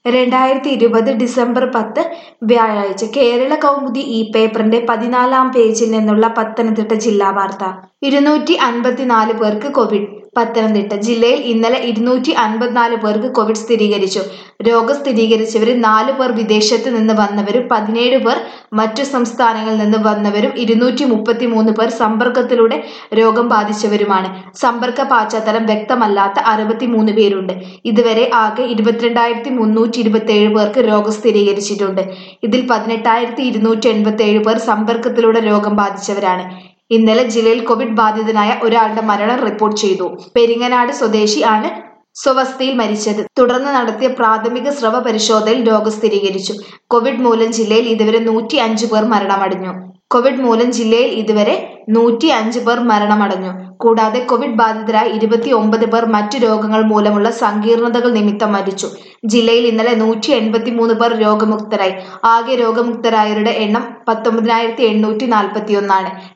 രണ്ടായിരത്തി ഇരുപത് ഡിസംബർ പത്ത് വ്യാഴാഴ്ച കേരള കൗമുദി ഈ പേപ്പറിന്റെ പതിനാലാം പേജിൽ നിന്നുള്ള പത്തനംതിട്ട ജില്ലാ വാർത്ത ഇരുന്നൂറ്റി അൻപത്തിനാല് പേർക്ക് കോവിഡ് പത്തനംതിട്ട ജില്ലയിൽ ഇന്നലെ ഇരുന്നൂറ്റി അൻപത്തിനാല് പേർക്ക് കോവിഡ് സ്ഥിരീകരിച്ചു രോഗം സ്ഥിരീകരിച്ചവരിൽ നാല് പേർ വിദേശത്ത് നിന്ന് വന്നവരും പതിനേഴ് പേർ മറ്റു സംസ്ഥാനങ്ങളിൽ നിന്ന് വന്നവരും ഇരുന്നൂറ്റി മുപ്പത്തി മൂന്ന് പേർ സമ്പർക്കത്തിലൂടെ രോഗം ബാധിച്ചവരുമാണ് സമ്പർക്ക പശ്ചാത്തലം വ്യക്തമല്ലാത്ത അറുപത്തിമൂന്ന് പേരുണ്ട് ഇതുവരെ ആകെ ഇരുപത്തിരണ്ടായിരത്തി മുന്നൂറ്റി ഇരുപത്തി ഏഴ് പേർക്ക് രോഗം സ്ഥിരീകരിച്ചിട്ടുണ്ട് ഇതിൽ പതിനെട്ടായിരത്തി ഇരുന്നൂറ്റി എൺപത്തി ഏഴ് പേർ സമ്പർക്കത്തിലൂടെ രോഗം ബാധിച്ചവരാണ് ഇന്നലെ ജില്ലയിൽ കോവിഡ് ബാധിതനായ ഒരാളുടെ മരണം റിപ്പോർട്ട് ചെയ്തു പെരിങ്ങനാട് സ്വദേശി ആണ് സ്വവസ്ഥയിൽ മരിച്ചത് തുടർന്ന് നടത്തിയ പ്രാഥമിക സ്രവ പരിശോധനയിൽ രോഗം സ്ഥിരീകരിച്ചു കോവിഡ് മൂലം ജില്ലയിൽ ഇതുവരെ നൂറ്റി അഞ്ച് പേർ മരണമടഞ്ഞു കോവിഡ് മൂലം ജില്ലയിൽ ഇതുവരെ നൂറ്റി അഞ്ച് പേർ മരണമടഞ്ഞു കൂടാതെ കോവിഡ് ബാധിതരായ ഇരുപത്തി ഒമ്പത് പേർ മറ്റു രോഗങ്ങൾ മൂലമുള്ള സങ്കീർണതകൾ നിമിത്തം മരിച്ചു ജില്ലയിൽ ഇന്നലെ നൂറ്റി എൺപത്തി മൂന്ന് പേർ രോഗമുക്തരായി ആകെ രോഗമുക്തരായവരുടെ എണ്ണം പത്തൊമ്പതിനായിരത്തി എണ്ണൂറ്റി നാൽപ്പത്തി ഒന്നാണ്